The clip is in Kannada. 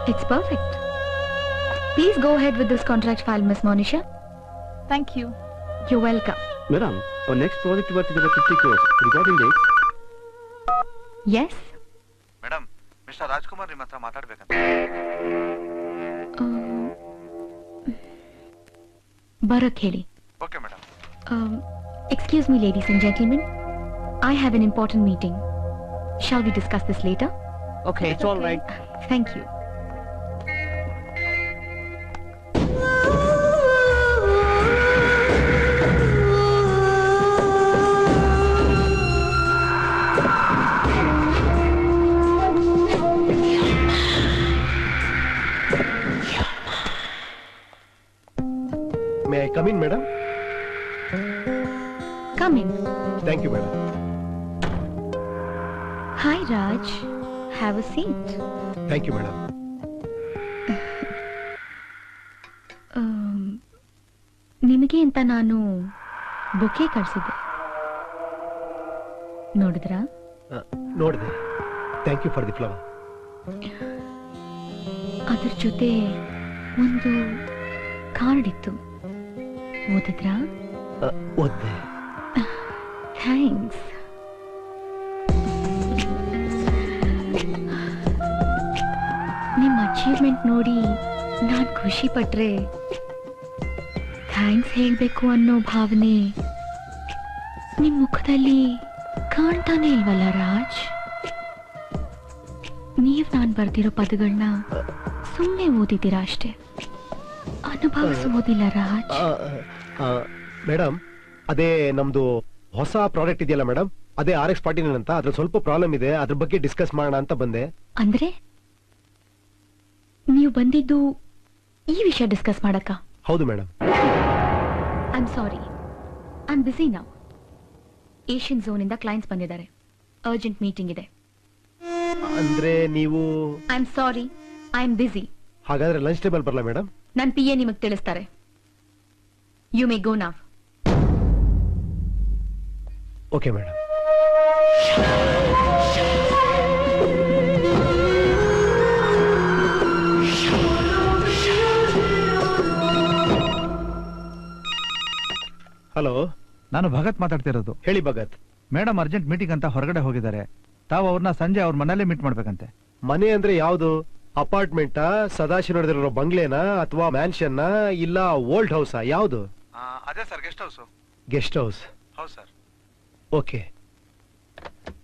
It's perfect. Please go ahead with this contract file, Miss Monisha. Thank you. You're welcome. Madam, our next project worth is about 50 crores. Regarding dates, Yes? Madam Mister Rajkumar ನಿಮ್ಮ ಹತ್ರ ಮಾತಾಡ್ಬೇಕಂತ Uh, ಬರಕ್ ಹೇಳಿ okay madam Um, excuse me, ladies and gentlemen. I have an important meeting. Shall we discuss this later? okay, it's all right. Thank you. May I come in madam Come in. Thank you madam Hi, Raj. Have a seat. Thank you madam Um, ನಿಮಗೆ ಅಂತ ನಾನು ಬೊಕೆ ಕಳಿಸಿದ್ದೆ ನೋಡಿದ್ರಾ ನೋಡಿದೆ thank you for the flower ಅದ್ರ ಜೊತೆ ಒಂದು ಕಾರ್ಡ್ ಇತ್ತು ಓದಿದ್ರಾ ಓದ್ದೆ ಥ್ಯಾಂಕ್ಸ್ ನಿಮ್ಮ ಅಚೀವ್ಮೆಂಟ್ ನೋಡಿ ನಾನು ಖುಷಿ ಪಟ್ರೆ ಥ್ಯಾಂಕ್ಸ್ ಹೇಳಬೇಕು ಅನ್ನೋ ಭಾವನೆ ನಿಮ್ಮ ಮುಖದಲ್ಲಿ ಕಾಣ್ತಾನೆ ಇಲ್ವಲ್ಲ ರಾಜ್ ನೀವು ನಾನು ಬರ್ದಿರೋ ಪದಗಳನ್ನ ಸುಮ್ಮನೆ ಓದಿದ್ದೀರಾ ಅಷ್ಟೇ ಅನುಭವಿಸುವುದಿಲ್ಲ ರಾಜ್ ಮೇಡಮ್ ಅದೇ ನಮ್ದು ಹೊಸ ಪ್ರಾಡಕ್ಟ್ ಇದೆಯಲ್ಲ ಮೇಡಮ್ ಅದೇ ಆರ್ ಎಕ್ಸ್ ಫಾರ್ಟಿ ಅಂತ ಅದ್ರ ಸ್ವಲ್ಪ ಪ್ರಾಬ್ಲಮ್ ಇದೆ ಅದ್ರ ಬಗ್ಗೆ ಡಿಸ್ಕಸ್ ಮಾಡೋಣ ಅಂತ ಬಂದೆ ಅಂದ್ರೆ ನೀವು ಬಂದಿದ್ದು ಈ ವಿಷಯ ಡಿಸ್ಕಸ್ ಮಾಡಕ್ಕ ಹೌದು madam I am sorry I am busy ನಾವು ಏಷ್ಯನ್ ಝೋನ್ ಇಂದ ಕ್ಲೈಂಟ್ಸ್ ಬಂದಿದ್ದಾರೆ ಅರ್ಜೆಂಟ್ ಮೀಟಿಂಗ್ ಇದೆ ಅಂದ್ರೆ ನೀವು I am sorry I am busy ಹಾಗಾದ್ರೆ ಲಂಚ್ ಟೇಬಲ್ ಬರಲ್ಲ ಮೇಡಮ್ ನನ್ನ ಪಿ ಎ ನಿಮಗೆ ತಿಳಿಸ್ತಾರೆ ಯು ಮೇ ಗೋ ನಾವ್ ಓಕೆ ಮೇಡಮ್ ಹಲೋ ನಾನು ಭಗತ್ ಮಾತಾಡ್ತಿರೋದು ಹೇಳಿ ಭಗತ್ ಮೇಡಮ್ ಅರ್ಜೆಂಟ್ ಮೀಟಿಂಗ್ ಅಂತ ಹೊರಗಡೆ ಹೋಗಿದ್ದಾರೆ ತಾವು ಅವ್ರನ್ನ ಸಂಜೆ ಅವ್ರ ಮನೇಲೆ ಮೀಟ್ ಮಾಡ್ಬೇಕಂತೆ ಮನೆ ಅಂದ್ರೆ ಯಾವುದು ಅಪಾರ್ಟ್ಮೆಂಟಾ ಸದಾಶಿವ ನಡೆದಿರೋ ಬಂಗ್ಲೆನಾ ಅಥವಾ ಮ್ಯಾನ್ಷನ್ ಇಲ್ಲ ಓಲ್ಡ್ ಹೌಸಾ ಯಾವುದು ಅದೇ sir guest house guest house ಹೌದು ಸರ್ ಓಕೆ